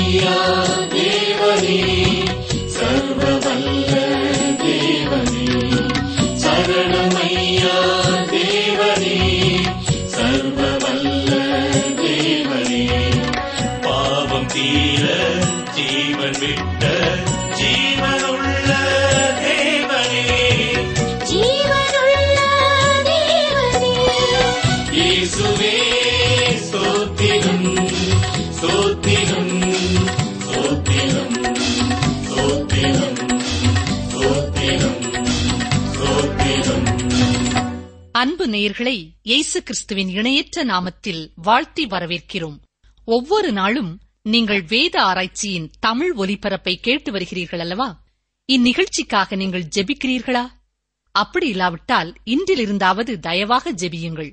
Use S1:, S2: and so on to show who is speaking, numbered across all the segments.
S1: சரணமையா தேவனே சர்வ வல்ல தேவனே சரணமையா தேவனே சர்வ வல்ல தேவனே பாவம் தீர ஜீவன் விட்ட ஜீவனுள்ள தேவனே
S2: ஜீவனுள்ள தேவனே
S1: இயேசுவே ஸ்தோத்திரம் ஸ்தோத்திரம் ஸ்தோத்திரம் ஸ்தோத்திரம் ஸ்தோத்திரம் ஸ்தோத்திரம்
S3: அன்பு நேயர்களை இயேசு கிறிஸ்துவின் இணையற்ற நாமத்தில் வாழ்த்தி வரவேற்கிறோம் ஒவ்வொரு நாளும் நீங்கள் வேத ஆராய்ச்சியின் தமிழ் ஒலிபரப்பை கேட்டு வருகிறீர்கள் அல்லவா இந்நிகழ்ச்சிக்காக நீங்கள் ஜெபிக்கிறீர்களா அப்படி இல்லாவிட்டால் இன்றிலிருந்தாவது தயவாக ஜெபியுங்கள்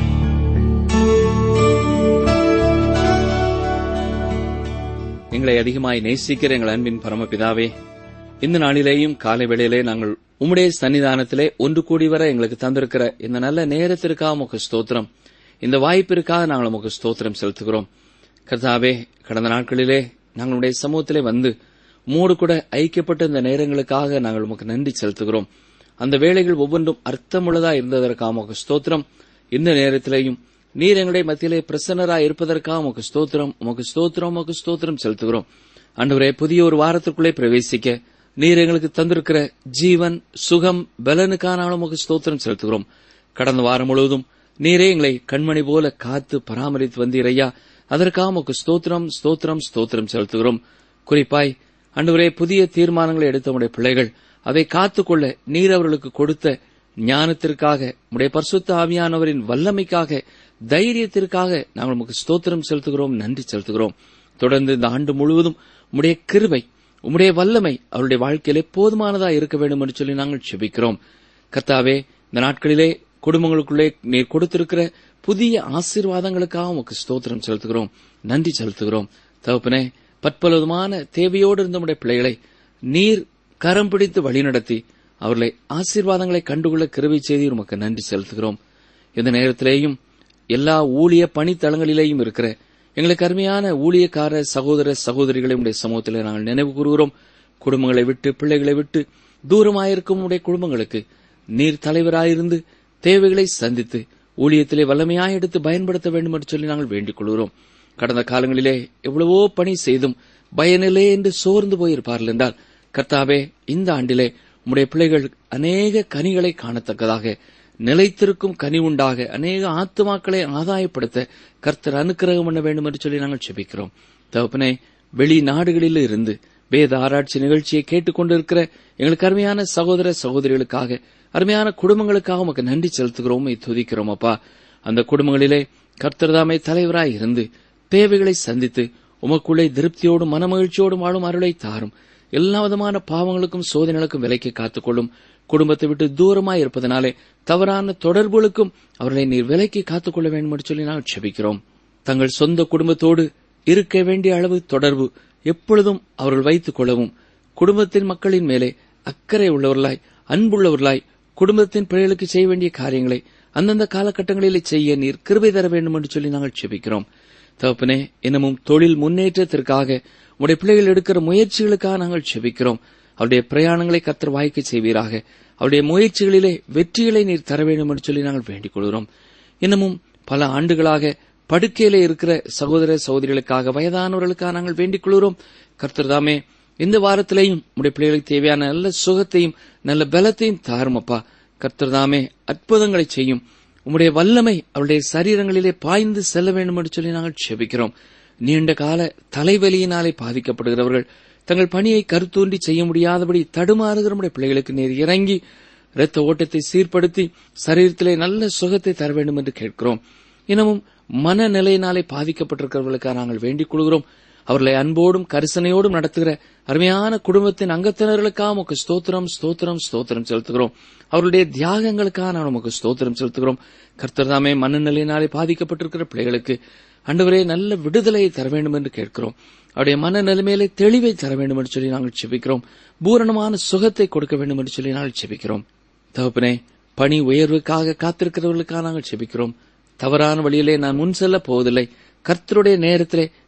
S4: எங்களை அதிகமாய் நேசிக்கிற எங்கள் அன்பின் பரமபிதாவே இந்த நாளிலேயும் காலை வேளையிலே நாங்கள் உம்முடைய சன்னிதானத்திலே ஒன்று கூடி வர எங்களுக்கு தந்திருக்கிற இந்த நல்ல நேரத்திற்காக உமக்கு ஸ்தோத்திரம் இந்த வாய்ப்பிற்காக நாங்கள் உமக்கு ஸ்தோத்திரம் செலுத்துகிறோம் கர்த்தாவே கடந்த நாட்களிலே நாங்களுடைய சமூகத்திலே வந்து உம்மோடு கூட ஐக்கியப்பட்ட இந்த நேரங்களுக்காக நாங்கள் உமக்கு நன்றி செலுத்துகிறோம் அந்த வேளைகள் ஒவ்வொன்றும் அர்த்தமுள்ளதா இருந்ததற்காக உமக்கு ஸ்தோத்திரம் இந்த நேரத்திலேயும் நீர் எங்களுடைய மத்தியிலே பிரசன்னராய் இருப்பதற்காக உமக்கு ஸ்தோத்திரம் உமக்கு ஸ்தோத்திரம் உமக்கு ஸ்தோத்திரம் செலுத்துகிறோம் ஆண்டவரே புதிய ஒரு வாரத்திற்குள்ளே பிரவேசிக்க நீர் எங்களுக்கு தந்திருக்கிற ஜீவன் சுகம் பலனுக்கான உமக்கு ஸ்தோத்திரம் செலுத்துகிறோம் கடந்த வாரம் முழுவதும் நீரே எங்களை கண்மணி போல காத்து பராமரித்து வந்தீர் ஐயா அதற்காக உமக்கு ஸ்தோத்திரம் ஸ்தோத்திரம் ஸ்தோத்திரம் செலுத்துகிறோம் குறிப்பாய் அன்றுவரே புதிய தீர்மானங்களை எடுத்த உடைய பிள்ளைகள் அதை காத்துக்கொள்ள நீர் அவர்களுக்கு கொடுத்த ஞானத்திற்காக உடைய பரிசுத்த ஆவியானவரின் வல்லமைக்காக தைரியத்திற்காக நாங்கள் உமக்கு ஸ்தோத்திரம் செலுத்துகிறோம் நன்றி செலுத்துகிறோம் தொடர்ந்து இந்த ஆண்டு முழுவதும் உம்முடைய கிருபை உம்முடைய வல்லமை அவருடைய வாழ்க்கையிலே போதுமானதா இருக்க வேண்டும் என்று சொல்லி நாங்கள் செபிக்கிறோம் கர்த்தாவே இந்த நாட்களிலே குடும்பங்களுக்குள்ளே நீர் கொடுத்திருக்கிற புதிய ஆசீர்வாதங்களுக்காக உமக்கு ஸ்தோத்திரம் செலுத்துகிறோம் நன்றி செலுத்துகிறோம் தகப்பனே பற்பலவிதமான தேவையோடு இருந்த உடைய பிள்ளைகளை நீர் கரம் பிடித்து வழிநடத்தி அவர்களை ஆசீர்வாதங்களை கண்டுகொள்ள கிருபை செய்தி உமக்கு நன்றி செலுத்துகிறோம் இந்த நேரத்திலேயும் எல்லா ஊழிய பணித்தளங்களிலேயும் இருக்கிற எங்களுக்கு அருமையான ஊழியக்கார சகோதர சகோதரிகளை உடைய சமூகத்திலே நாங்கள் நினைவு கூறுகிறோம் குடும்பங்களை விட்டு பிள்ளைகளை விட்டு தூரமாயிருக்கும் உடைய குடும்பங்களுக்கு நீர் தலைவராயிருந்து தேவைகளை சந்தித்து ஊழியத்திலே வல்லமையாய் எடுத்து பயன்படுத்த வேண்டும் என்று சொல்லி நாங்கள் வேண்டிக் கொள்கிறோம் கடந்த காலங்களிலே எவ்வளவோ பணி செய்தும் பயனில்லை என்று சோர்ந்து போயிருப்பார்கள் என்றால் கர்த்தாவே இந்த ஆண்டிலே உம்முடைய பிள்ளைகள் அநேக கனிகளை காணத்தக்கதாக நிலைத்திருக்கும் கனி உண்டாக அநேக ஆத்துமாக்களை ஆதாயப்படுத்த கர்த்தர் அனுக்கிரகம் பண்ண வேண்டும் என்று சொல்லி நாங்கள் செபிக்கிறோம் தகப்பனே வெளிநாடுகளில் இருந்து வேத ஆராய்ச்சி நிகழ்ச்சியை கேட்டுக்கொண்டிருக்கிற எங்களுக்கு அருமையான சகோதர சகோதரிகளுக்காக அருமையான குடும்பங்களுக்காக உமக்கு நன்றி செலுத்துகிறோம் உம்மை துதிக்கிறோம் அப்பா அந்த குடும்பங்களிலே கர்த்தர்தாமே தலைவராய் இருந்து தேவைகளை சந்தித்து உமக்குள்ளே திருப்தியோடும் மனமகிழ்ச்சியோடும் வாழும் அருளை தாரும் எல்லா விதமான பாவங்களுக்கும் சோதனைகளுக்கும் விலைக்கு காத்துக்கொள்ளும் குடும்பத்தை விட்டு தூரமாய் இருப்பதனாலே தவறான தொடர்புகளுக்கும் அவர்களை நீர் விலைக்கு காத்துக்கொள்ள வேண்டும் என்று சொல்லி நாங்கள் செபிக்கிறோம் தங்கள் சொந்த குடும்பத்தோடு இருக்க வேண்டிய அளவு தொடர்பு எப்பொழுதும் அவர்கள் வைத்துக் கொள்ளவும் குடும்பத்தின் மக்களின் மேலே அக்கறை உள்ளவர்களாய் அன்புள்ளவர்களாய் குடும்பத்தின் பிள்ளைகளுக்கு செய்ய வேண்டிய காரியங்களை அந்தந்த காலகட்டங்களிலே செய்ய நீர் கிருபை தர வேண்டும் என்று சொல்லி நாங்கள் செபிக்கிறோம் தகப்பனே இன்னமும் தொழில் முன்னேற்றத்திற்காக உடைய பிள்ளைகள் எடுக்கிற முயற்சிகளுக்காக நாங்கள் செபிக்கிறோம் அவருடைய பிரயாணங்களை கத்தர் வாய்க்க செய்வீராக அவருடைய முயற்சிகளிலே வெற்றிகளை நீர் தர வேண்டும் என்று சொல்லி நாங்கள் வேண்டிக் கொள்கிறோம் இன்னமும் பல ஆண்டுகளாக படுக்கையிலே இருக்கிற சகோதர சகோதரிகளுக்காக வயதானவர்களுக்காக நாங்கள் வேண்டிக் கொள்கிறோம் கர்த்தர் தாமே இந்த வாரத்திலேயும் உடைய பிள்ளைகளுக்கு தேவையான நல்ல சுகத்தையும் நல்ல பலத்தையும் தாருமப்பா கர்த்தர் தாமே அற்புதங்களை செய்யும் உம்முடைய வல்லமை அவருடைய சரீரங்களிலே பாய்ந்து செல்ல வேண்டும் என்று சொல்லி நாங்கள் செபிக்கிறோம் நீண்ட கால தலைவலியினாலே பாதிக்கப்படுகிறவர்கள் தங்கள் பணியை கருத்தூன்றி செய்ய முடியாதபடி தடுமாறுகிற நம்முடைய பிள்ளைகளுக்கு நேர் இறங்கி இரத்த ஓட்டத்தை சீர்படுத்தி சரீரத்திலே நல்ல சுகத்தை தர வேண்டும் என்று கேட்கிறோம் இன்னமும் மனநிலையினாலே பாதிக்கப்பட்டிருக்கிறவர்களுக்காக நாங்கள் வேண்டிக் கொள்கிறோம் அவர்களை அன்போடும் கரிசனையோடும் நடத்துகிற அருமையான குடும்பத்தின் அங்கத்தினர்களுக்காக உமக்கு ஸ்தோத்திரம் ஸ்தோத்திரம் ஸ்தோத்திரம் செலுத்துகிறோம் அவருடைய தியாகங்களுக்காக நான் உமக்கு ஸ்தோத்திரம் செலுத்துகிறோம் கர்த்தர் தாமே மனநிலையினாலே பாதிக்கப்பட்டிருக்கிற பிள்ளைகளுக்கு அண்டவரே நல்ல விடுதலையை தர வேண்டும் என்று கேட்கிறோம் அவருடைய மன நிலைமையிலே தெளிவை தர வேண்டும் என்று சொல்லி நாங்கள் செபிக்கிறோம் பூரணமான சுகத்தை கொடுக்க வேண்டும் என்று சொல்லி நாங்கள் செபிக்கிறோம் தகப்பனே பணி உயர்வுக்காக காத்திருக்கிறவர்களுக்காக நாங்கள் செபிக்கிறோம் தவறான வழியிலே நான் முன் செல்ல போவதில்லை கர்த்தருடைய நேரத்திலே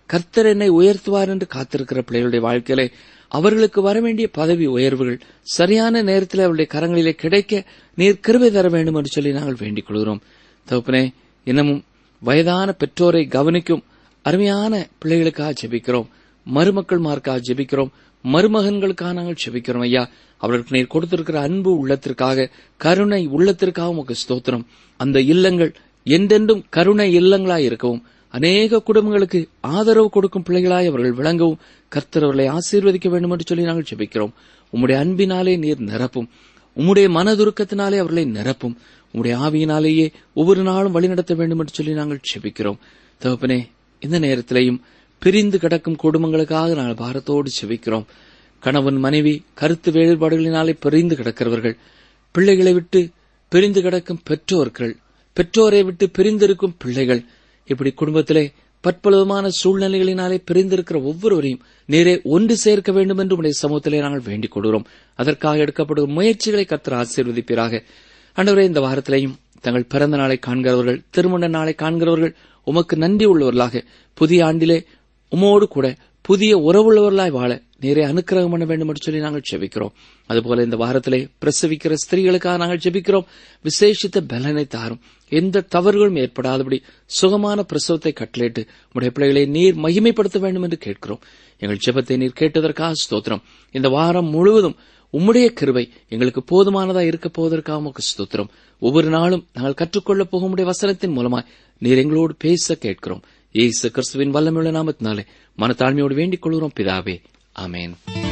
S4: கர்த்தர் என்னை உயர்த்துவார் என்று காத்திருக்கிற பிள்ளைகளுடைய வாழ்க்கையிலே அவர்களுக்கு வரவேண்டிய பதவி உயர்வுகள் சரியான நேரத்தில் அவருடைய கரங்களிலே கிடைக்க நீர் கிருபை தர வேண்டும் என்று சொல்லி நாங்கள் வேண்டிக் கொள்கிறோம் தகப்பனே இன்னமும் வயதான பெற்றோரை கவனிக்கும் அருமையான பிள்ளைகளுக்காக ஜெபிக்கிறோம் மருமக்கள் மார்க்காக ஜெபிக்கிறோம் மருமகன்களுக்காக நாங்கள் ஜெபிக்கிறோம் ஐயா அவர்களுக்கு நீர் கொடுத்திருக்கிற அன்பு உள்ளத்திற்காக கருணை உள்ளத்திற்காக உமக்கு ஸ்தோத்திரம் அந்த இல்லங்கள் என்றென்றும் கருணை இல்லங்களாய் இருக்கவும் அநேக குடும்பங்களுக்கு ஆதரவு கொடுக்கும் பிள்ளைகளாய் அவர்கள் விளங்கவும் கர்த்தர் அவர்களை ஆசீர்வதிக்க வேண்டும் என்று சொல்லி நாங்கள் ஜெபிக்கிறோம் உம்முடைய அன்பினாலே நீர் நிரப்பும் உம்முடைய மனதுருக்கத்தினாலே அவர்களை நிரப்பும் உம்முடைய ஆவியினாலேயே ஒவ்வொரு நாளும் வழிநடத்த வேண்டும் என்று சொல்லி நாங்கள் ஜெபிக்கிறோம் தகப்பனே இந்த நேரத்திலேயும் பிரிந்து கிடக்கும் குடும்பங்களுக்காக நாங்கள் பாரத்தோடு செபிக்கிறோம் கணவன் மனைவி கருத்து வேறுபாடுகளினாலே பிரிந்து கிடக்கிறவர்கள் பிள்ளைகளை விட்டு பிரிந்து கிடக்கும் பெற்றோர்கள் பெற்றோரை விட்டு பிரிந்திருக்கும் பிள்ளைகள் இப்படி குடும்பத்திலே பற்பலவிதமான சூழ்நிலைகளினாலே பிரிந்திருக்கிற ஒவ்வொருவரையும் நேரே ஒன்று சேர்க்க வேண்டும் என்று உடைய சமூகத்திலே நாங்கள் வேண்டிக் கொள்கிறோம் அதற்காக எடுக்கப்படும் முயற்சிகளை கத்தர் ஆசீர்வதிப்பீராக ஆண்டவரே இந்த வாரத்திலேயும் தங்கள் பிறந்த நாளை காண்கிறவர்கள் திருமண நாளை காண்கிறவர்கள் உமக்கு நன்றி உள்ளவர்களாக புதிய ஆண்டிலே உமோடு கூட புதிய உறவுள்ளவர்களாய் வாழ நேரே அனுக்கிரகம் பண்ண வேண்டும் என்று சொல்லி நாங்கள் ஜெபிக்கிறோம் அதுபோல இந்த வாரத்திலே பிரசவிக்கிற ஸ்திரீகளுக்காக நாங்கள் ஜெபிக்கிறோம் விசேஷித்த பலனை தாரும் எந்த தவறுகளும் ஏற்படாதபடி சுகமான பிரசவத்தை கட்டளையிட்டு உடைய பிள்ளைகளை நீர் மகிமைப்படுத்த வேண்டும் என்று கேட்கிறோம் எங்கள் ஜெபத்தை நீர் கேட்டதற்காக ஸ்தோத்திரம் இந்த வாரம் முழுவதும் உம்முடைய கிருபை எங்களுக்கு போதுமானதா இருக்க போவதற்காக உமக்கு ஸ்தோத்திரம் ஒவ்வொரு நாளும் நாங்கள் கற்றுக்கொள்ளப் போகும் உடைய வசனத்தின் மூலமாய் நீர் எங்களோடு பேச கேட்கிறோம் இயேசு கிறிஸ்துவின் வல்லமையுள்ள நாமத்தினாலே மனத்தாழ்மையோடு வேண்டிக் கொள்கிறோம் பிதாவே ஆமென்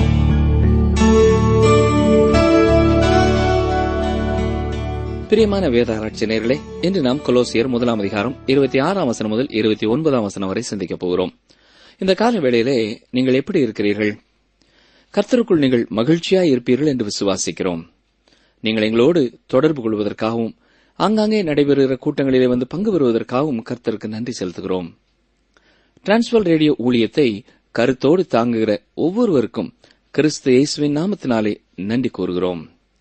S4: பிரியமான வேத ஆராய்ச்சியர்களே இன்று நாம் கொலோசியர் முதலாம் அதிகாரம் இருபத்தி ஆறாம் வசனம் முதல் இருபத்தி ஒன்பதாம் வசனம் வரை சிந்திக்கப் போகிறோம் இந்த கால வேளையிலே நீங்கள் எப்படி இருக்கிறீர்கள் கர்த்தருக்குள் நீங்கள் மகிழ்ச்சியாய் இருப்பீர்கள் என்று விசுவாசிக்கிறோம் நீங்கள் எங்களோடு தொடர்பு கொள்வதற்காகவும் ஆங்காங்கே நடைபெறுகிற கூட்டங்களிலே வந்து பங்கு பெறுவதற்காகவும் கர்த்தருக்கு நன்றி செலுத்துகிறோம் டிரான்ஸ்வர் ரேடியோ ஊழியத்தை கருத்தோடு தாங்குகிற ஒவ்வொருவருக்கும் கிறிஸ்து இயேசுவின் நாமத்தினாலே நன்றி கூறுகிறோம்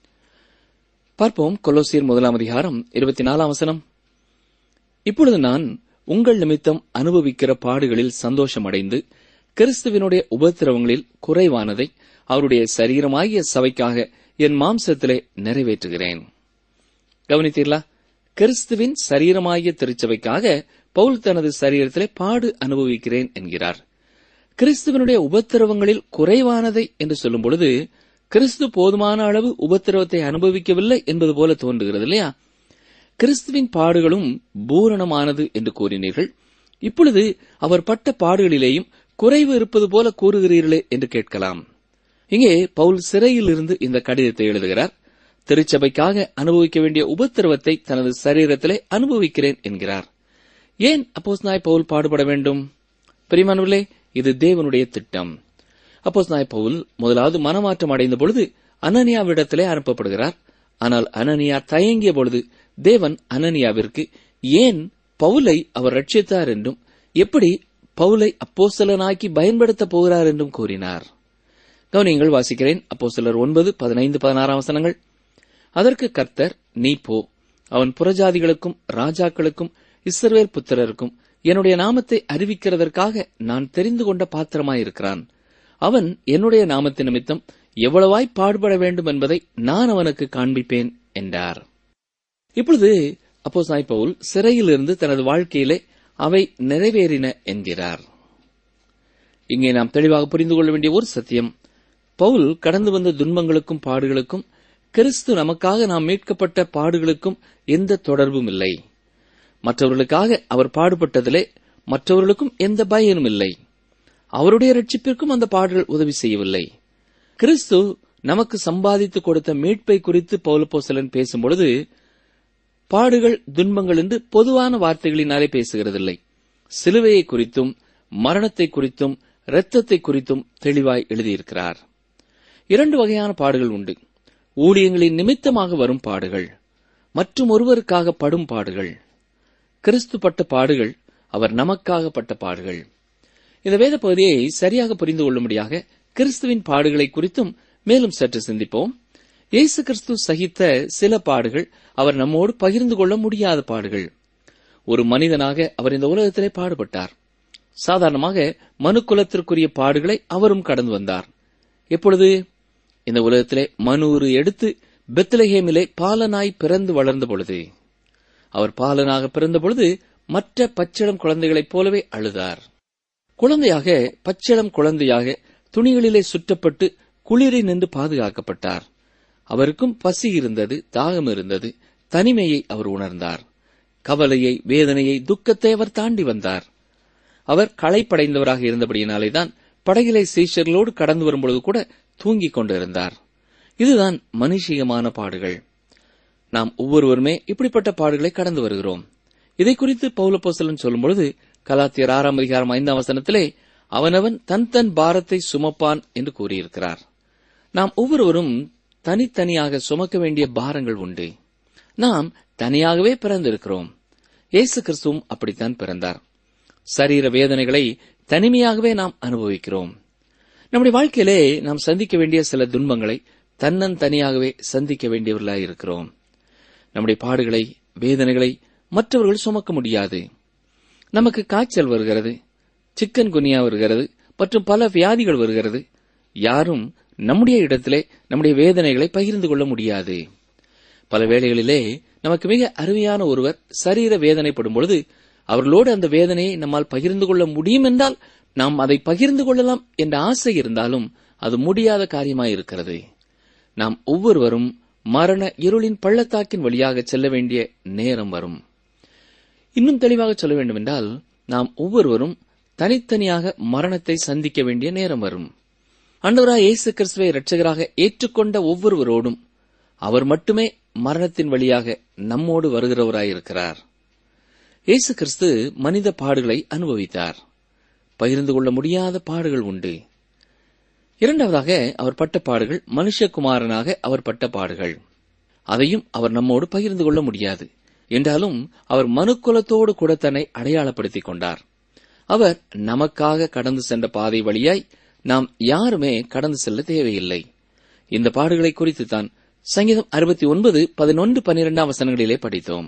S4: பார்ப்போம் கொலோசியர் முதலாம் அதிகாரம் இருபத்தி நாலாம் வசனம் இப்பொழுது நான் உங்கள் நிமித்தம் அனுபவிக்கிற பாடுகளில் சந்தோஷமடைந்து கிறிஸ்துவினுடைய உபத்திரவங்களில் குறைவானதை அவருடைய சரீரமாகிய சபைக்காக என் மாம்சத்திலே நிறைவேற்றுகிறேன் கவனித்தீர்களா கிறிஸ்துவின் சரீரமாகிய திருச்சபைக்காக பவுல் தனது சரீரத்திலே பாடு அனுபவிக்கிறேன் என்கிறார் கிறிஸ்துவனுடைய உபத்திரவங்களில் குறைவானதை என்று சொல்லும் பொழுது கிறிஸ்து போதுமான அளவு உபத்திரவத்தை அனுபவிக்கவில்லை என்பது போல தோன்றுகிறது இல்லையா கிறிஸ்துவின் பாடுகளும் பூரணமானது என்று கூறினீர்கள் இப்பொழுது அவர் பட்ட பாடுகளிலேயும் குறைவு இருப்பது போல கூறுகிறீர்களே என்று கேட்கலாம் இங்கே பவுல் சிறையில் இருந்து இந்த கடிதத்தை எழுதுகிறார் திருச்சபைக்காக அனுபவிக்க வேண்டிய உபத்திரவத்தை தனது சரீரத்திலே அனுபவிக்கிறேன் என்கிறார் ஏன் அப்போஸ் நாய் பவுல் பாடுபட வேண்டும் பிரிமானவர்களே இது தேவனுடைய திட்டம் அப்போஸ் நாய் பவுல் முதலாவது மனமாற்றம் அடைந்த பொழுது அனனியாவிடத்திலே அனுப்பப்படுகிறார் ஆனால் அனனியா தயங்கிய பொழுது தேவன் அனனியாவிற்கு ஏன் பவுலை அவர் ரட்சித்தார் என்றும் எப்படி பவுலை அப்போஸ்தலனாக்கி பயன்படுத்தப் போகிறார் என்றும் கூறினார் கவனியங்கள் வாசிக்கிறேன் அப்போ சிலர் ஒன்பது பதினைந்து பதினாறாம் வசனங்கள் அதற்கு கர்த்தர் நீ போ அவன் புறஜாதிகளுக்கும் ராஜாக்களுக்கும் இஸ்ரவேல் புத்திரருக்கும் என்னுடைய நாமத்தை அறிவிக்கிறதற்காக நான் தெரிந்து கொண்ட பாத்திரமாயிருக்கிறான் அவன் என்னுடைய நாமத்தின் நிமித்தம் எவ்வளவாய் பாடுபட வேண்டும் என்பதை நான் அவனுக்கு காண்பிப்பேன் என்றார் இப்பொழுது அப்போ பவுல் சிறையிலிருந்து தனது வாழ்க்கையிலே அவை நிறைவேறின என்கிறார் இங்கே நாம் தெளிவாக புரிந்து கொள்ள வேண்டிய ஒரு சத்தியம் பவுல் கடந்து வந்த துன்பங்களுக்கும் பாடுகளுக்கும் கிறிஸ்து நமக்காக நாம் மீட்கப்பட்ட பாடுகளுக்கும் எந்த தொடர்பும் இல்லை மற்றவர்களுக்காக அவர் பாடுபட்டதிலே மற்றவர்களுக்கும் எந்த பயனும் இல்லை அவருடைய ரட்சிப்பிற்கும் அந்த பாடுகள் உதவி செய்யவில்லை கிறிஸ்து நமக்கு சம்பாதித்து கொடுத்த மீட்பை குறித்து பௌலப்போசலன் பேசும்பொழுது பாடுகள் துன்பங்கள் என்று பொதுவான வார்த்தைகளினாலே பேசுகிறதில்லை சிலுவையை குறித்தும் மரணத்தை குறித்தும் இரத்தத்தை குறித்தும் தெளிவாய் எழுதியிருக்கிறார் இரண்டு வகையான பாடுகள் உண்டு ஊழியங்களின் நிமித்தமாக வரும் பாடுகள் மற்றும் ஒருவருக்காக படும் பாடுகள் கிறிஸ்து பட்ட பாடுகள் அவர் நமக்காக பட்ட பாடுகள் இந்த வேத பகுதியை சரியாக புரிந்து கொள்ளும்படியாக கிறிஸ்துவின் பாடுகளை குறித்தும் மேலும் சற்று சிந்திப்போம் இயேசு கிறிஸ்து சகித்த சில பாடுகள் அவர் நம்மோடு பகிர்ந்து கொள்ள முடியாத பாடுகள் ஒரு மனிதனாக அவர் இந்த உலகத்திலே பாடுபட்டார் சாதாரணமாக மனுக்குலத்திற்குரிய பாடுகளை அவரும் கடந்து வந்தார் எப்பொழுது இந்த உலகத்திலே மனு ஒரு எடுத்து பெத்லஹேமிலே பாலனாய் பிறந்து வளர்ந்த பொழுது அவர் பாலனாக பிறந்த பொழுது மற்ற பச்சிளம் குழந்தைகளைப் போலவே அழுதார் குழந்தையாக பச்சிளம் குழந்தையாக துணிகளிலே சுற்றப்பட்டு குளிரில் நின்று பாதுகாக்கப்பட்டார் அவருக்கும் பசி இருந்தது தாகம் இருந்தது தனிமையை அவர் உணர்ந்தார் கவலையை வேதனையை துக்கத்தை அவர் தாண்டி வந்தார் அவர் களைப்படைந்தவராக இருந்தபடியினாலேதான் படகிலே சீஷர்களோடு கடந்து வரும்பொழுது கூட தூங்கிக் கொண்டிருந்தார் இதுதான் மனுஷிகமான பாடுகள் நாம் ஒவ்வொருவருமே இப்படிப்பட்ட பாடுகளை கடந்து வருகிறோம் இதை குறித்து பௌலப்போசலன் சொல்லும் பொழுது கலாத்தியர் ஆறாம் அதிகாரம் ஐந்தாம் வசனத்திலே அவனவன் தன் தன் பாரத்தை சுமப்பான் என்று கூறியிருக்கிறார் நாம் ஒவ்வொருவரும் தனித்தனியாக சுமக்க வேண்டிய பாரங்கள் உண்டு நாம் தனியாகவே பிறந்திருக்கிறோம் இயேசு கிறிஸ்துவும் அப்படித்தான் பிறந்தார் சரீர வேதனைகளை தனிமையாகவே நாம் அனுபவிக்கிறோம் நம்முடைய வாழ்க்கையிலே நாம் சந்திக்க வேண்டிய சில துன்பங்களை தன்னன் தனியாகவே சந்திக்க வேண்டியவர்களாய் இருக்கிறோம் நம்முடைய பாடுகளை வேதனைகளை மற்றவர்கள் சுமக்க முடியாது நமக்கு காய்ச்சல் வருகிறது சிக்கன் குனியா வருகிறது மற்றும் பல வியாதிகள் வருகிறது யாரும் நம்முடைய இடத்திலே நம்முடைய வேதனைகளை பகிர்ந்து கொள்ள முடியாது பல வேளைகளிலே நமக்கு மிக அருமையான ஒருவர் சரீர வேதனைப்படும் பொழுது அவர்களோடு அந்த வேதனையை நம்மால் பகிர்ந்து கொள்ள முடியும் என்றால் நாம் அதை பகிர்ந்து கொள்ளலாம் என்ற ஆசை இருந்தாலும் அது முடியாத காரியமாயிருக்கிறது நாம் ஒவ்வொருவரும் மரண இருளின் பள்ளத்தாக்கின் வழியாக செல்ல வேண்டிய நேரம் வரும் இன்னும் தெளிவாக சொல்ல வேண்டுமென்றால் நாம் ஒவ்வொருவரும் தனித்தனியாக மரணத்தை சந்திக்க வேண்டிய நேரம் வரும் அண்டவராய் இயேசு கிறிஸ்துவை இரட்சகராக ஏற்றுக்கொண்ட ஒவ்வொருவரோடும் அவர் மட்டுமே மரணத்தின் வழியாக நம்மோடு வருகிறவராயிருக்கிறார் இயேசு கிறிஸ்து மனித பாடுகளை அனுபவித்தார் பகிர்ந்து கொள்ள முடியாத பாடுகள் உண்டு இரண்டாவதாக அவர் பட்ட பாடுகள் மனுஷகுமாரனாக அவர் பட்ட பாடுகள் அதையும் அவர் நம்மோடு பகிர்ந்து கொள்ள முடியாது என்றாலும் அவர் மனுக்குலத்தோடு கூட தன்னை அடையாளப்படுத்திக் கொண்டார் அவர் நமக்காக கடந்து சென்ற பாதை வழியாய் நாம் யாருமே கடந்து செல்ல தேவையில்லை இந்த பாடுகளை குறித்து தான் சங்கீதம் அறுபத்தி ஒன்பது பதினொன்று பன்னிரெண்டாம் வசனங்களிலே படித்தோம்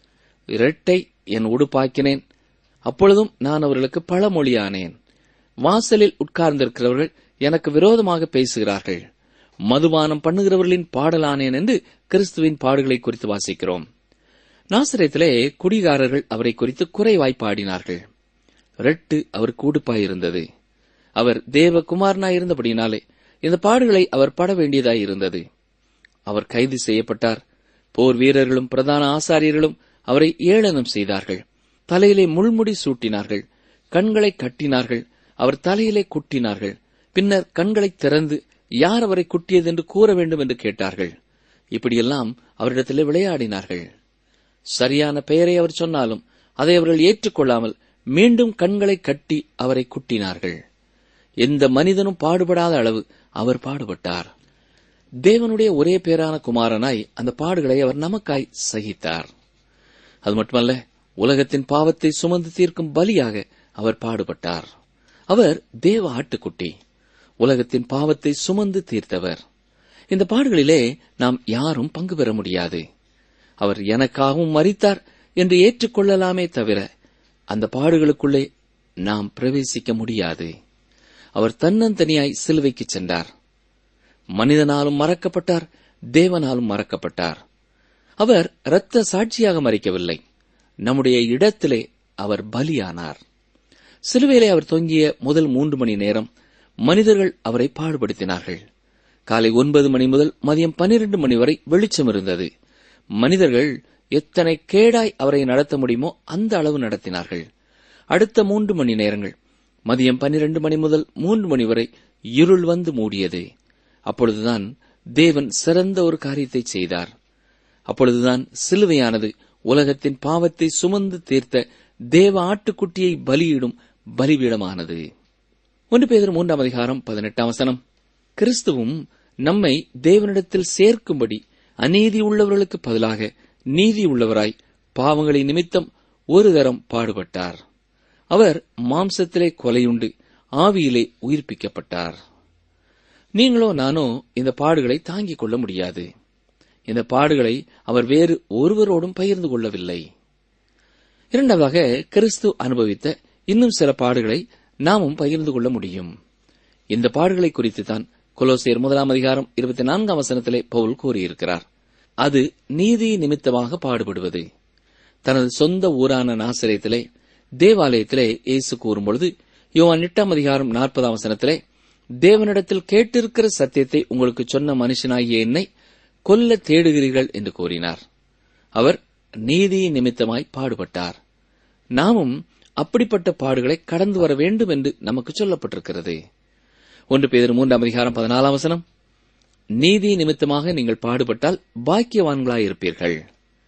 S4: இரட்டை என் உடுப்பாக்கினேன் அப்பொழுதும் நான் அவர்களுக்கு பழமொழியானேன் வாசலில் உட்கார்ந்திருக்கிறவர்கள் எனக்கு விரோதமாக பேசுகிறார்கள் மதுபானம் பண்ணுகிறவர்களின் பாடலானேன் என்று கிறிஸ்துவின் பாடுகளை குறித்து வாசிக்கிறோம் நாசரேத்திலே குடிகாரர்கள் அவரை குறித்து குறைவாய் பாடினார்கள் ரெட்டு அவருக்கு உடுப்பாயிருந்தது அவர் தேவகுமாரனாயிருந்தபடினாலே இந்த பாடுகளை அவர் பட வேண்டியதாய் இருந்தது அவர் கைது செய்யப்பட்டார் போர் வீரர்களும் பிரதான ஆசாரியர்களும் அவரை ஏளனம் செய்தார்கள் தலையிலே முள்முடி சூட்டினார்கள் கண்களை கட்டினார்கள் அவர் தலையிலே குட்டினார்கள் பின்னர் கண்களை திறந்து யார் அவரை குட்டியது என்று கூற வேண்டும் என்று கேட்டார்கள் இப்படியெல்லாம் அவரிடத்திலே விளையாடினார்கள் சரியான பெயரை அவர் சொன்னாலும் அதை அவர்கள் ஏற்றுக்கொள்ளாமல் மீண்டும் கண்களை கட்டி அவரை குட்டினார்கள் எந்த மனிதனும் பாடுபடாத அளவு அவர் பாடுபட்டார் தேவனுடைய ஒரே பேரான குமாரனாய் அந்த பாடுகளை அவர் நமக்காய் சகித்தார் அது மட்டுமல்ல உலகத்தின் பாவத்தை சுமந்து தீர்க்கும் பலியாக அவர் பாடுபட்டார் அவர் தேவ ஆட்டுக்குட்டி உலகத்தின் பாவத்தை சுமந்து தீர்த்தவர் இந்த பாடுகளிலே நாம் யாரும் பங்கு பெற முடியாது அவர் எனக்காகவும் மறித்தார் என்று ஏற்றுக்கொள்ளலாமே தவிர அந்த பாடுகளுக்குள்ளே நாம் பிரவேசிக்க முடியாது அவர் தன்னந்தனியாய் சிலுவைக்கு சென்றார் மனிதனாலும் மறக்கப்பட்டார் தேவனாலும் மறக்கப்பட்டார் அவர் இரத்த சாட்சியாக மறிக்கவில்லை நம்முடைய இடத்திலே அவர் பலியானார் சிலுவையிலே அவர் தொங்கிய முதல் மூன்று மணி நேரம் மனிதர்கள் அவரை பாடுபடுத்தினார்கள் காலை ஒன்பது மணி முதல் மதியம் பன்னிரண்டு மணி வரை வெளிச்சம் இருந்தது மனிதர்கள் எத்தனை கேடாய் அவரை நடத்த முடியுமோ அந்த அளவு நடத்தினார்கள் அடுத்த மூன்று மணி நேரங்கள் மதியம் பன்னிரண்டு மணி முதல் மூன்று மணி வரை இருள் வந்து மூடியது அப்பொழுதுதான் தேவன் சிறந்த ஒரு காரியத்தை செய்தார் அப்பொழுதுதான் சிலுவையானது உலகத்தின் பாவத்தை சுமந்து தீர்த்த தேவ ஆட்டுக்குட்டியை பலியிடும் பலிபீடமானது ஒன்று பேதர் மூன்றாம் அதிகாரம் பதினெட்டாம் வசனம் கிறிஸ்துவும் நம்மை தேவனிடத்தில் சேர்க்கும்படி அநீதி உள்ளவர்களுக்கு பதிலாக நீதி உள்ளவராய் பாவங்களின் நிமித்தம் ஒரு தரம் பாடுபட்டார் அவர் மாம்சத்திலே கொலையுண்டு ஆவியிலே உயிர்ப்பிக்கப்பட்டார் நீங்களோ நானோ இந்த பாடுகளை தாங்கிக் கொள்ள முடியாது இந்த பாடுகளை அவர் வேறு ஒருவரோடும் பகிர்ந்து கொள்ளவில்லை இரண்டாவதாக கிறிஸ்து அனுபவித்த இன்னும் சில பாடுகளை நாமும் பகிர்ந்து கொள்ள முடியும் இந்த பாடுகளை குறித்து தான் கொலோசியர் முதலாம் அதிகாரம் இருபத்தி நான்காம் வசனத்திலே பவுல் கூறியிருக்கிறார் அது நீதி நிமித்தமாக பாடுபடுவது தனது சொந்த ஊரான நாசிரியத்திலே தேவாலயத்திலே இயேசு கூறும்பொழுது யோவான் எட்டாம் அதிகாரம் நாற்பதாம் வசனத்திலே தேவனிடத்தில் கேட்டிருக்கிற சத்தியத்தை உங்களுக்கு சொன்ன மனுஷனாகிய என்னை கொல்ல தேடுகிறீர்கள் என்று கூறினார் அவர் நீதி நிமித்தமாய் பாடுபட்டார் நாமும் அப்படிப்பட்ட பாடுகளை கடந்து வர வேண்டும் என்று நமக்கு சொல்லப்பட்டிருக்கிறது ஒன்று பேதர் மூன்றாம் அதிகாரம் பதினாலாம் வசனம் நீதி நிமித்தமாக நீங்கள் பாடுபட்டால் பாக்கியவான்களாயிருப்பீர்கள்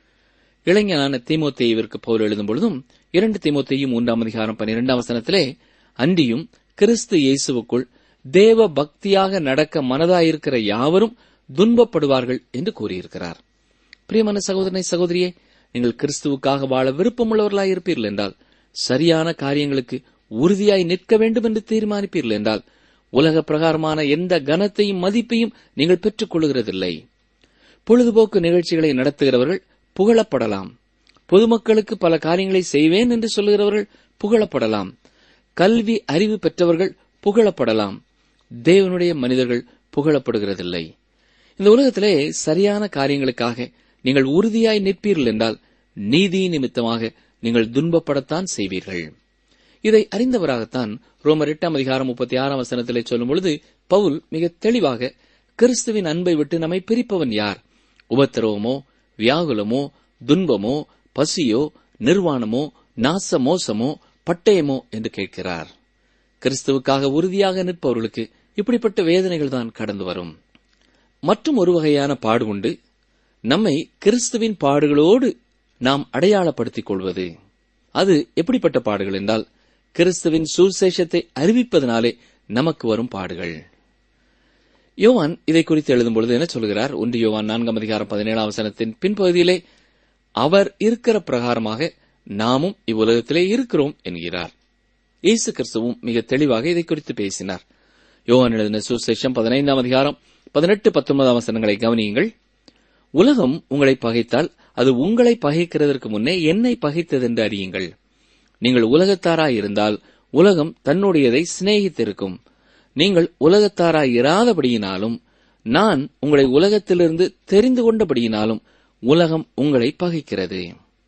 S4: இளைஞனான தீமோத்தேயுவிற்கு பவுல் எழுதும் பொழுதும் இரண்டு தீமோத்தேயும் மூன்றாம் அதிகாரம் பன்னிரெண்டாம் வசனத்திலே அன்றியும் கிறிஸ்து இயேசுவுக்குள் தேவ பக்தியாக நடக்க மனதாயிருக்கிற யாவரும் துன்பப்படுவார்கள் என்று கூறியிருக்கிறார் பிரியமான சகோதரனை சகோதரியே நீங்கள் கிறிஸ்துவுக்காக வாழ விருப்பமுள்ளவர்களாயிருப்பீர்கள் என்றால் சரியான காரியங்களுக்கு உறுதியாய் நிற்க வேண்டும் என்று தீர்மானிப்பீர்கள் என்றால் உலக பிரகாரமான எந்த கனத்தையும் மதிப்பையும் நீங்கள் பெற்றுக் கொள்கிறதில்லை பொழுதுபோக்கு நிகழ்ச்சிகளை நடத்துகிறவர்கள் புகழப்படலாம் பொதுமக்களுக்கு பல காரியங்களை செய்வேன் என்று சொல்லுகிறவர்கள் புகழப்படலாம் கல்வி அறிவு பெற்றவர்கள் புகழப்படலாம் தேவனுடைய மனிதர்கள் புகழப்படுகிறதில்லை இந்த உலகத்திலே சரியான காரியங்களுக்காக நீங்கள் உறுதியாய் நிற்பீர்கள் என்றால் நீதி நிமித்தமாக நீங்கள் துன்பப்படத்தான் செய்வீர்கள் இதை அறிந்தவராகத்தான் ரோமர் எட்டாம் அதிகாரம் முப்பத்தி ஆறாம் வசனத்திலே சொல்லும் பொழுது பவுல் மிக தெளிவாக கிறிஸ்துவின் அன்பை விட்டு நம்மை பிரிப்பவன் யார் உபத்திரவமோ வியாகுலமோ துன்பமோ பசியோ நிர்வாணமோ நாச மோசமோ பட்டயமோ என்று கேட்கிறார் கிறிஸ்துவுக்காக உறுதியாக நிற்பவர்களுக்கு இப்படிப்பட்ட வேதனைகள் தான் கடந்து வரும் மற்றும் ஒரு வகையான பாடு உண்டு நம்மை கிறிஸ்துவின் பாடுகளோடு நாம் அடையாளப்படுத்திக் கொள்வது அது எப்படிப்பட்ட பாடுகள் என்றால் கிறிஸ்துவின் சுசேஷத்தை அறிவிப்பதனாலே நமக்கு வரும் பாடுகள் யோவான் இதை குறித்து எழுதும் பொழுது என்ன சொல்கிறார் ஒன்று யோவான் நான்காம் அதிகாரம் பதினேழாம் வசனத்தின் பின்பகுதியிலே அவர் இருக்கிற பிரகாரமாக நாமும் இவ்வுலகத்திலே இருக்கிறோம் என்கிறார் இயேசு கிறிஸ்துவும் மிக தெளிவாக இதை குறித்து பேசினார் யோவான் எழுதின சுசேஷம் பதினைந்தாம் அதிகாரம் பதினெட்டு பத்தொன்பதாம் வசனங்களை கவனியுங்கள் உலகம் உங்களை பகைத்தால் அது உங்களை பகைக்கிறதற்கு முன்னே என்னை பகைத்ததென்று அறியுங்கள் நீங்கள் உலகத்தாராய் இருந்தால் உலகம் தன்னுடையதை சிநேகித்திருக்கும் நீங்கள் உலகத்தாராய் இராதபடியினாலும் நான் உங்களை உலகத்திலிருந்து தெரிந்து கொண்டபடியினாலும் உலகம் உங்களை பகைக்கிறது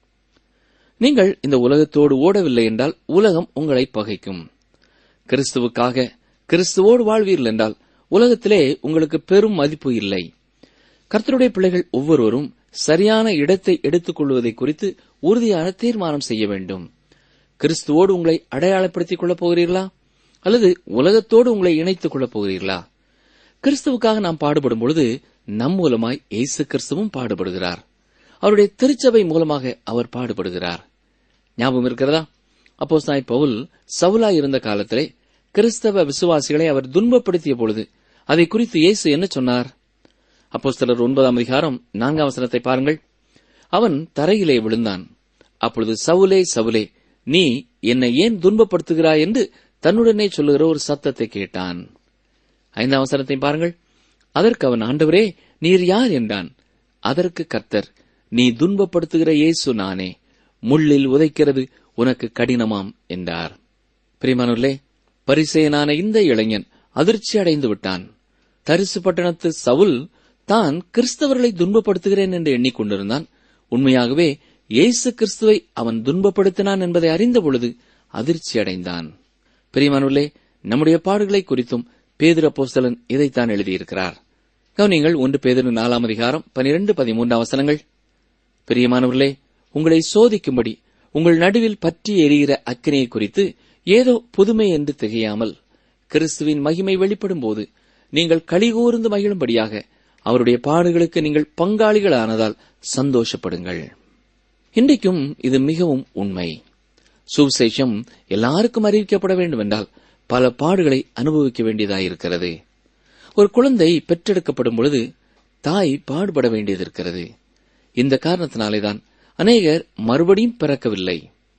S4: நீங்கள் இந்த உலகத்தோடு ஓடவில்லை என்றால் உலகம் உங்களை பகைக்கும் கிறிஸ்துவுக்காக கிறிஸ்துவோடு வாழ்வீர்கள் என்றால் உலகத்திலே உங்களுக்கு பெரும் மதிப்பு இல்லை கர்த்தருடைய பிள்ளைகள் ஒவ்வொருவரும் சரியான இடத்தை எடுத்துக் கொள்வதை குறித்து உறுதியான தீர்மானம் செய்ய வேண்டும் கிறிஸ்துவோடு உங்களை அடையாளப்படுத்திக் கொள்ளப் போகிறீர்களா அல்லது உலகத்தோடு உங்களை இணைத்துக் கொள்ளப் போகிறீர்களா கிறிஸ்துவுக்காக நாம் பாடுபடும் பொழுது நம் மூலமாய் இயேசு கிறிஸ்துவும் பாடுபடுகிறார் அவருடைய திருச்சபை மூலமாக அவர் பாடுபடுகிறார் ஞாபகம் இருக்கிறதா அப்போ சாய் பவுல் சவுலாய் இருந்த காலத்திலே கிறிஸ்தவ விசுவாசிகளை அவர் துன்பப்படுத்திய பொழுது அதை குறித்து இயேசு என்ன சொன்னார் அப்போ சிலர் ஒன்பதாம் அதிகாரம் நான்காம் வசனத்தை பாருங்கள் அவன் தரையிலே விழுந்தான் அப்பொழுது சவுலே சவுலே நீ என்னை ஏன் துன்பப்படுத்துகிறாய் என்று தன்னுடனே சொல்லுகிற ஒரு சத்தத்தை கேட்டான் ஐந்தாம் வசனத்தை பாருங்கள் அதற்கு அவன் ஆண்டவரே நீர் யார் என்றான் அதற்கு கர்த்தர் நீ துன்பப்படுத்துகிற இயேசு நானே முள்ளில் உதைக்கிறது உனக்கு கடினமாம் என்றார் பிரிமானுள்ளே பரிசேயனான இந்த இளைஞன் அதிர்ச்சி அடைந்து விட்டான் தரிசு பட்டணத்து சவுல் தான் கிறிஸ்தவர்களை துன்பப்படுத்துகிறேன் என்று எண்ணிக்கொண்டிருந்தான் உண்மையாகவே இயேசு கிறிஸ்துவை அவன் துன்பப்படுத்தினான் என்பதை அறிந்த பொழுது அதிர்ச்சி அடைந்தான் பிரியமானுள்ளே நம்முடைய பாடுகளை குறித்தும் பேதுர போஸ்தலன் இதைத்தான் எழுதியிருக்கிறார் கவனிங்கள் ஒன்று பேதிரு நாலாம் அதிகாரம் பனிரெண்டு பதிமூன்றாம் வசனங்கள் பிரியமானவர்களே உங்களை சோதிக்கும்படி உங்கள் நடுவில் பற்றி எரிகிற அக்கினியை குறித்து ஏதோ புதுமை என்று திகையாமல் கிறிஸ்துவின் மகிமை வெளிப்படும் போது நீங்கள் கலிகூர்ந்து மகிழும்படியாக அவருடைய பாடுகளுக்கு நீங்கள் பங்காளிகளானதால் சந்தோஷப்படுங்கள் இன்றைக்கும் இது மிகவும் உண்மை சுவிசேஷம் எல்லாருக்கும் அறிவிக்கப்பட வேண்டும் என்றால் பல பாடுகளை அனுபவிக்க வேண்டியதாயிருக்கிறது ஒரு குழந்தை பெற்றெடுக்கப்படும் பொழுது தாய் பாடுபட வேண்டியதிருக்கிறது இந்த காரணத்தினாலேதான் அநேகர் மறுபடியும் பிறக்கவில்லை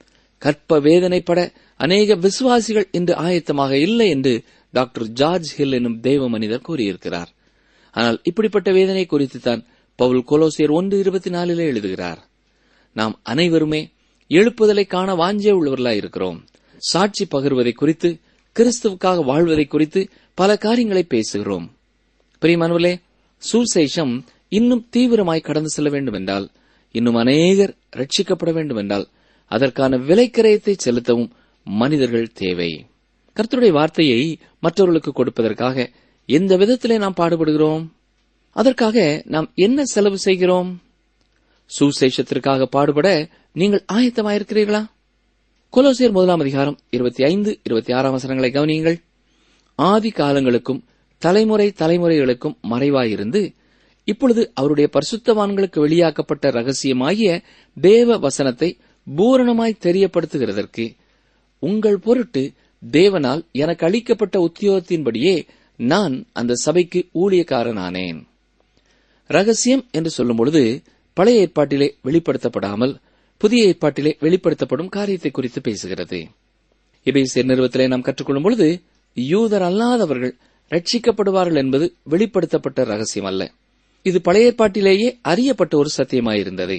S4: கற்ப வேதனைப்பட அநேக விசுவாசிகள் இன்று ஆயத்தமாக இல்லை என்று டாக்டர் ஜார்ஜ் ஹில் என்னும் தேவ மனிதர் கூறியிருக்கிறார் ஆனால் இப்படிப்பட்ட வேதனை குறித்து தான் பவுல் கொலோசியர் ஒன்று இருபத்தி நாலிலே எழுதுகிறார் நாம் அனைவருமே எழுப்புதலை காண வாஞ்சே உள்ளவர்களாய் இருக்கிறோம் சாட்சி பகிர்வதை குறித்து கிறிஸ்துவுக்காக வாழ்வதை குறித்து பல காரியங்களை பேசுகிறோம் பிரியமானவர்களே சுசேஷம் இன்னும் தீவிரமாய் கடந்து செல்ல வேண்டும் என்றால் இன்னும் அநேகர் ரட்சிக்கப்பட வேண்டும் என்றால் அதற்கான விலைக்கரையத்தை செலுத்தவும் மனிதர்கள் தேவை கர்த்தருடைய வார்த்தையை மற்றவர்களுக்கு கொடுப்பதற்காக எந்த விதத்திலே நாம் பாடுபடுகிறோம் அதற்காக நாம் என்ன செலவு செய்கிறோம் சுசேஷத்திற்காக பாடுபட நீங்கள் ஆயத்தமாயிருக்கிறீர்களா கொலோசியர் முதலாம் அதிகாரம் இருபத்தி ஐந்து இருபத்தி ஆறாம் வசனங்களை கவனியுங்கள் ஆதி காலங்களுக்கும் தலைமுறை தலைமுறைகளுக்கும் மறைவாயிருந்து இப்பொழுது அவருடைய பரிசுத்தவான்களுக்கு வெளியாக்கப்பட்ட ரகசியமாகிய தேவ வசனத்தை பூரணமாய் தெரியப்படுத்துகிறதற்கு உங்கள் பொருட்டு தேவனால் எனக்கு அளிக்கப்பட்ட உத்தியோகத்தின்படியே நான் அந்த சபைக்கு ஊழியக்காரனானேன் ரகசியம் என்று சொல்லும் பொழுது பழைய ஏற்பாட்டிலே வெளிப்படுத்தப்படாமல் புதிய ஏற்பாட்டிலே வெளிப்படுத்தப்படும் காரியத்தை குறித்து பேசுகிறது இபேசியர் நிறுவத்திலே நாம் கற்றுக்கொள்ளும் பொழுது யூதர் அல்லாதவர்கள் ரட்சிக்கப்படுவார்கள் என்பது வெளிப்படுத்தப்பட்ட ரகசியம் அல்ல இது பழைய ஏற்பாட்டிலேயே அறியப்பட்ட ஒரு சத்தியமாயிருந்தது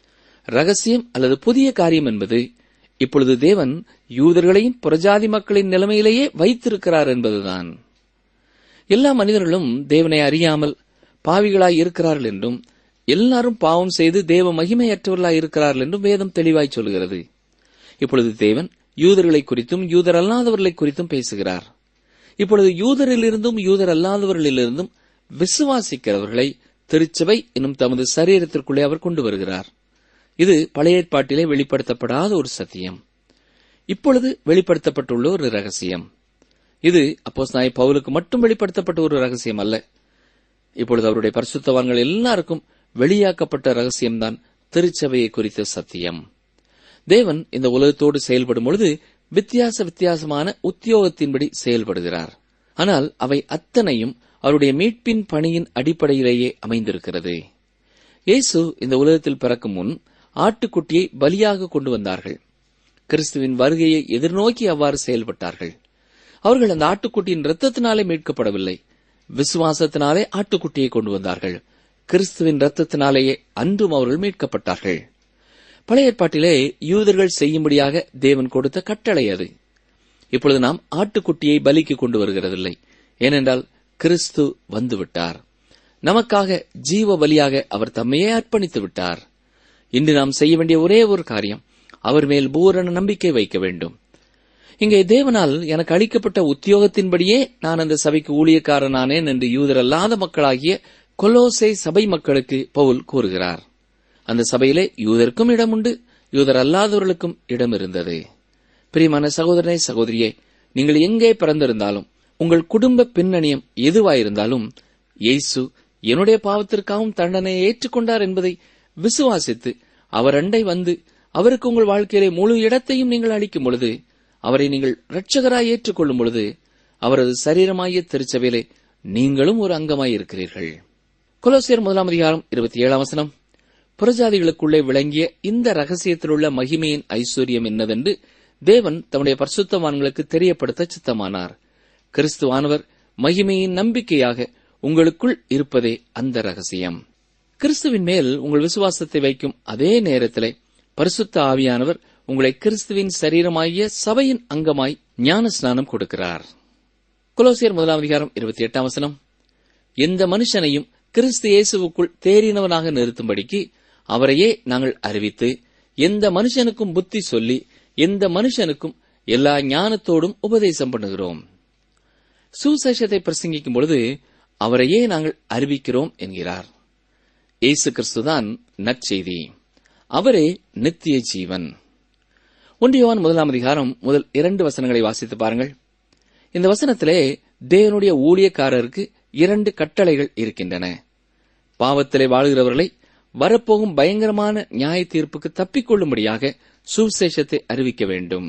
S4: ரகசியம் அல்லது புதிய காரியம் என்பது இப்பொழுது தேவன் யூதர்களையும் புறஜாதி மக்களின் நிலைமையிலேயே வைத்திருக்கிறார் என்பதுதான் எல்லா மனிதர்களும் தேவனை அறியாமல் பாவிகளாய் இருக்கிறார்கள் என்றும் எல்லாரும் பாவம் செய்து தேவ மகிமையற்றவர்களாய் இருக்கிறார்கள் என்றும் வேதம் தெளிவாய் சொல்கிறது இப்பொழுது தேவன் யூதர்களை குறித்தும் யூதர் அல்லாதவர்களை குறித்தும் பேசுகிறார் இப்பொழுது யூதரிலிருந்தும் யூதர் அல்லாதவர்களிலிருந்தும் விசுவாசிக்கிறவர்களை திருச்சபை என்னும் தமது சரீரத்திற்குள்ளே அவர் கொண்டு வருகிறார் இது பழைய ஏற்பாட்டிலே வெளிப்படுத்தப்படாத ஒரு சத்தியம் இப்பொழுது வெளிப்படுத்தப்பட்டுள்ள ஒரு ரகசியம் இது அப்போஸ் நாய் பவுலுக்கு மட்டும் வெளிப்படுத்தப்பட்ட ஒரு ரகசியம் அல்ல இப்பொழுது அவருடைய பரிசுத்தவான்கள் எல்லாருக்கும் வெளியாக்கப்பட்ட ரகசியம்தான் திருச்சபையை குறித்த சத்தியம் தேவன் இந்த உலகத்தோடு செயல்படும் பொழுது வித்தியாச வித்தியாசமான உத்தியோகத்தின்படி செயல்படுகிறார் ஆனால் அவை அத்தனையும் அவருடைய மீட்பின் பணியின் அடிப்படையிலேயே அமைந்திருக்கிறது இயேசு இந்த உலகத்தில் பிறக்கும் முன் ஆட்டுக்குட்டியை பலியாக கொண்டு வந்தார்கள் கிறிஸ்துவின் வருகையை எதிர்நோக்கி அவ்வாறு செயல்பட்டார்கள் அவர்கள் அந்த ஆட்டுக்குட்டியின் இரத்தத்தினாலே மீட்கப்படவில்லை விசுவாசத்தினாலே ஆட்டுக்குட்டியை கொண்டு வந்தார்கள் கிறிஸ்துவின் இரத்தத்தினாலேயே அன்றும் அவர்கள் மீட்கப்பட்டார்கள் பழைய ஏற்பாட்டிலே யூதர்கள் செய்யும்படியாக தேவன் கொடுத்த கட்டளை அது இப்பொழுது நாம் ஆட்டுக்குட்டியை பலிக்கு கொண்டு வருகிறதில்லை ஏனென்றால் கிறிஸ்து வந்துவிட்டார் நமக்காக ஜீவ பலியாக அவர் தம்மையே அர்ப்பணித்து விட்டார் இன்று நாம் செய்ய வேண்டிய ஒரே ஒரு காரியம் அவர் மேல் பூரண நம்பிக்கை வைக்க வேண்டும் இங்கே தேவனால் எனக்கு அளிக்கப்பட்ட உத்தியோகத்தின்படியே நான் அந்த சபைக்கு ஊழியக்காரனானேன் என்று யூதர் அல்லாத மக்களாகிய கொலோசை சபை மக்களுக்கு பவுல் கூறுகிறார் அந்த சபையிலே யூதருக்கும் இடம் உண்டு யூதர் அல்லாதவர்களுக்கும் இடம் இருந்தது பிரியமான சகோதரனே சகோதரியே நீங்கள் எங்கே பிறந்திருந்தாலும் உங்கள் குடும்ப பின்னணியம் எதுவாயிருந்தாலும் இயேசு என்னுடைய பாவத்திற்காகவும் தண்டனையை ஏற்றுக்கொண்டார் என்பதை விசுவாசித்து அவர் அண்டை வந்து அவருக்கு உங்கள் வாழ்க்கையிலே முழு இடத்தையும் நீங்கள் அளிக்கும் பொழுது அவரை நீங்கள் இரட்சகராய் ஏற்றுக்கொள்ளும் பொழுது அவரது சரீரமாகிய திருச்சபையிலே நீங்களும் ஒரு அங்கமாய் இருக்கிறீர்கள் கொலோசியர் முதலாம் அதிகாரம் இருபத்தி ஏழாம் வசனம் புறஜாதிகளுக்குள்ளே விளங்கிய இந்த ரகசியத்திலுள்ள மகிமையின் ஐஸ்வர்யம் என்னதென்று தேவன் தம்முடைய பரிசுத்தவான்களுக்கு தெரியப்படுத்த சித்தமானார் கிறிஸ்துவானவர் மகிமையின் நம்பிக்கையாக உங்களுக்குள் இருப்பதே அந்த ரகசியம் கிறிஸ்துவின் மேல் உங்கள் விசுவாசத்தை வைக்கும் அதே நேரத்திலே பரிசுத்த ஆவியானவர் உங்களை கிறிஸ்துவின் சரீரமாகிய சபையின் அங்கமாய் ஞான ஸ்நானம் கொடுக்கிறார் கொலோசியர் முதலாம் அதிகாரம் இருபத்தி எட்டாம் வசனம் எந்த மனுஷனையும் கிறிஸ்து இயேசுவுக்குள் தேறினவனாக நிறுத்தும்படிக்கு அவரையே நாங்கள் அறிவித்து எந்த மனுஷனுக்கும் புத்தி சொல்லி எந்த மனுஷனுக்கும் எல்லா ஞானத்தோடும் உபதேசம் பண்ணுகிறோம் சுசேஷத்தை பிரசங்கிக்கும் பொழுது அவரையே நாங்கள் அறிவிக்கிறோம் என்கிறார் இயேசு கிறிஸ்துதான் நற்செய்தி அவரே நித்திய ஜீவன் ஒன்றியவான் முதலாம் அதிகாரம் முதல் இரண்டு வசனங்களை வாசித்து பாருங்கள் இந்த வசனத்திலே தேவனுடைய ஊழியக்காரருக்கு இரண்டு கட்டளைகள் இருக்கின்றன பாவத்திலே வாழ்கிறவர்களை வரப்போகும் பயங்கரமான நியாய தீர்ப்புக்கு தப்பிக்கொள்ளும்படியாக சுவிசேஷத்தை அறிவிக்க வேண்டும்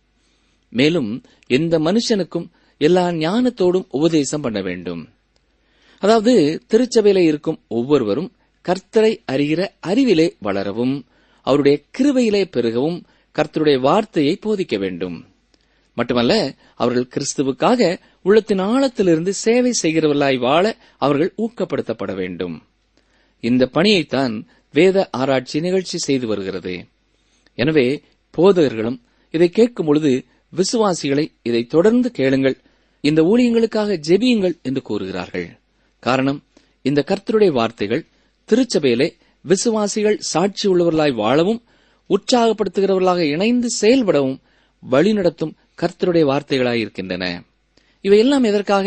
S4: மேலும் எந்த மனுஷனுக்கும் எல்லா ஞானத்தோடும் உபதேசம் பண்ண வேண்டும் அதாவது திருச்சபையில இருக்கும் ஒவ்வொருவரும் கர்த்தரை அறிகிற அறிவிலே வளரவும் அவருடைய கிருபையிலே பெருகவும் கர்த்தருடைய வார்த்தையை போதிக்க வேண்டும் மட்டுமல்ல அவர்கள் கிறிஸ்துவுக்காக உள்ளத்தின் ஆழத்திலிருந்து சேவை செய்கிறவர்களாய் வாழ அவர்கள் ஊக்கப்படுத்தப்பட வேண்டும் இந்த பணியைத்தான் வேத ஆராய்ச்சி நிகழ்ச்சி செய்து வருகிறது எனவே போதகர்களும் இதை கேட்கும் பொழுது விசுவாசிகளை இதை தொடர்ந்து கேளுங்கள் இந்த ஊழியங்களுக்காக ஜெபியுங்கள் என்று கூறுகிறார்கள் காரணம் இந்த கர்த்தருடைய வார்த்தைகள் திருச்சபையிலே விசுவாசிகள் சாட்சி உள்ளவர்களாய் வாழவும் உற்சாகப்படுத்துகிறவர்களாக இணைந்து செயல்படவும் வழிநடத்தும் கர்த்தருடைய வார்த்தைகளாய் இருக்கின்றன இவையெல்லாம் எதற்காக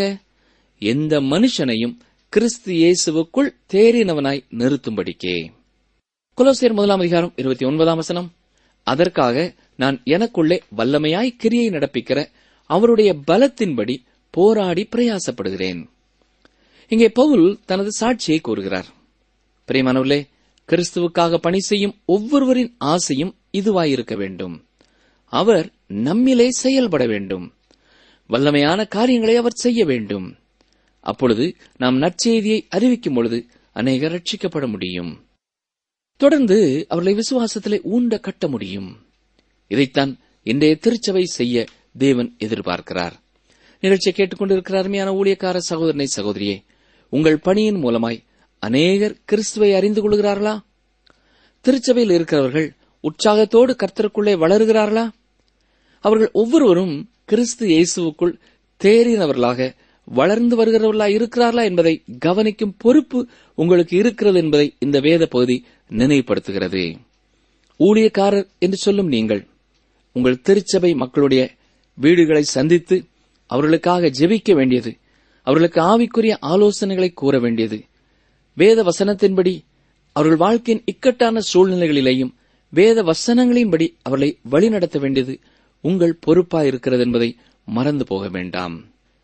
S4: எந்த மனுஷனையும் கிறிஸ்து இயேசுவுக்குள் தேறினவனாய் நிறுத்தும்படிக்கே கொலோசியர் முதலாம் அதிகாரம் இருபத்தி ஒன்பதாம் வசனம் அதற்காக நான் எனக்குள்ளே வல்லமையாய் கிரியை நடப்பிக்கிற அவருடைய பலத்தின்படி போராடி பிரயாசப்படுகிறேன் இங்கே பவுல் தனது சாட்சியை கூறுகிறார் பிரியமானவர்களே கிறிஸ்துவுக்காக பணி செய்யும் ஒவ்வொருவரின் ஆசையும் இதுவாயிருக்க வேண்டும் அவர் நம்மிலே செயல்பட வேண்டும் வல்லமையான காரியங்களை அவர் செய்ய வேண்டும் அப்பொழுது நாம் நற்செய்தியை அறிவிக்கும் பொழுது அநேகர் ரட்சிக்கப்பட முடியும் தொடர்ந்து அவர்களை விசுவாசத்திலே ஊண்ட கட்ட முடியும் இதைத்தான் இன்றைய திருச்சபை செய்ய தேவன் எதிர்பார்க்கிறார் நிகழ்ச்சியை கேட்டுக்கொண்டிருக்கிற அருமையான ஊழியக்கார சகோதரனை சகோதரியே உங்கள் பணியின் மூலமாய் அநேகர் கிறிஸ்துவை அறிந்து கொள்கிறார்களா திருச்சபையில் இருக்கிறவர்கள் உற்சாகத்தோடு கர்த்தருக்குள்ளே வளருகிறார்களா அவர்கள் ஒவ்வொருவரும் கிறிஸ்து இயேசுவுக்குள் தேறினவர்களாக வளர்ந்து வருகிறவர்களா இருக்கிறார்களா என்பதை கவனிக்கும் பொறுப்பு உங்களுக்கு இருக்கிறது என்பதை இந்த வேத பகுதி நினைவுபடுத்துகிறது ஊழியக்காரர் என்று சொல்லும் நீங்கள் உங்கள் திருச்சபை மக்களுடைய வீடுகளை சந்தித்து அவர்களுக்காக ஜெபிக்க வேண்டியது அவர்களுக்கு ஆவிக்குரிய ஆலோசனைகளை கூற வேண்டியது வேத வசனத்தின்படி அவர்கள் வாழ்க்கையின் இக்கட்டான சூழ்நிலைகளிலேயும் வேத வசனங்களின்படி அவர்களை வழிநடத்த வேண்டியது உங்கள் பொறுப்பாயிருக்கிறது என்பதை மறந்து போக வேண்டாம்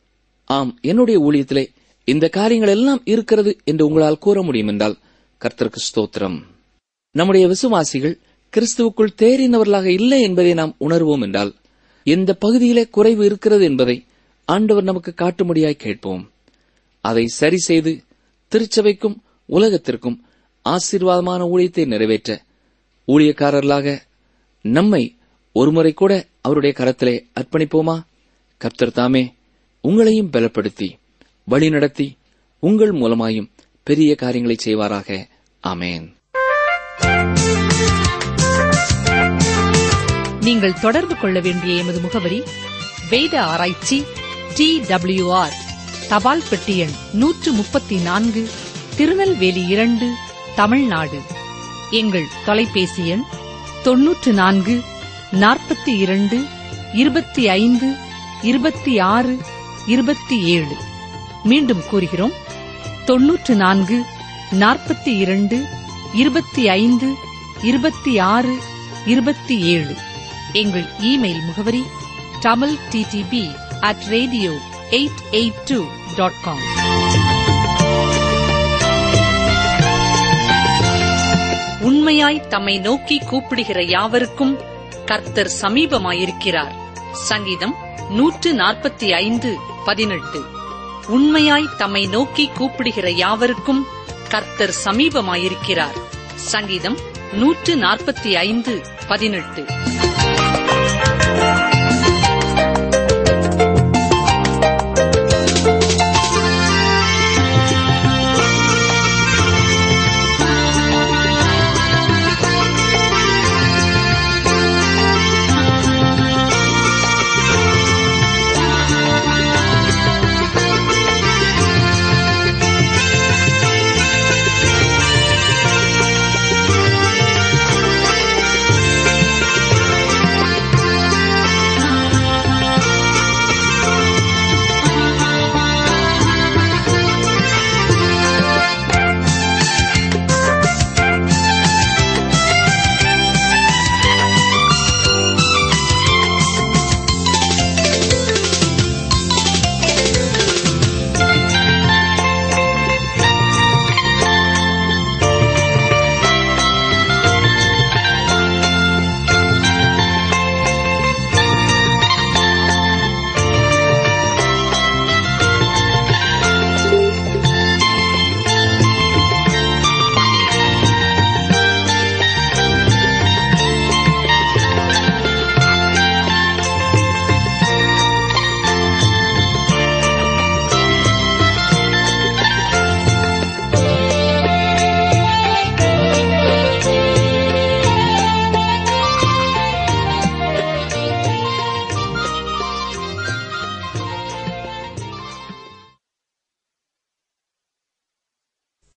S4: ஆம் என்னுடைய ஊழியத்திலே இந்த காரியங்கள் எல்லாம் இருக்கிறது என்று உங்களால் கூற முடியும் என்றால் கர்த்தருக்கு ஸ்தோத்திரம் நம்முடைய விசுவாசிகள் கிறிஸ்துவுக்குள் தேறினவர்களாக இல்லை என்பதை நாம் உணர்வோம் என்றால் எந்த பகுதியிலே குறைவு இருக்கிறது என்பதை ஆண்டவர் நமக்கு காட்டும்படியாய் கேட்போம் அதை சரி செய்து திருச்சபைக்கும் உலகத்திற்கும் ஆசீர்வாதமான ஊழியத்தை நிறைவேற்ற ஊழியக்காரர்களாக நம்மை ஒருமுறை கூட அவருடைய கரத்திலே அர்ப்பணிப்போமா கர்த்தர் தாமே உங்களையும் பலப்படுத்தி வழிநடத்தி உங்கள் மூலமாயும் பெரிய காரியங்களை செய்வாராக ஆமேன்
S3: நீங்கள் தொடர்பு கொள்ள வேண்டிய எமது முகவரி வேத ஆராய்ச்சி டி ஆர் தபால் பெட்டி எண் நூற்று முப்பத்தி நான்கு திருநெல்வேலி இரண்டு தமிழ்நாடு எங்கள் தொலைபேசி எண் தொன்னூற்று நான்கு நாற்பத்தி இரண்டு இருபத்தி ஐந்து இருபத்தி ஆறு இருபத்தி ஏழு மீண்டும் கூறுகிறோம் தொன்னூற்று நான்கு நாற்பத்தி இரண்டு இருபத்தி ஐந்து இருபத்தி ஆறு இருபத்தி ஏழு எங்கள் இமெயில் முகவரி Tamil TDP at radio eight eight two dot com உண்மையாய் தம்மை நோக்கி கூப்பிடுகிற யாவருக்கும் கர்த்தர் சமீபமாயிருக்கிறார் சங்கீதம் நூற்று நாற்பத்தி ஐந்து பதினெட்டு உண்மையாய் தம்மை நோக்கி கூப்பிடுகிற யாவருக்கும் கர்த்தர் சமீபமாயிருக்கிறார் சங்கீதம் நூற்று நாற்பத்தி ஐந்து பதினெட்டு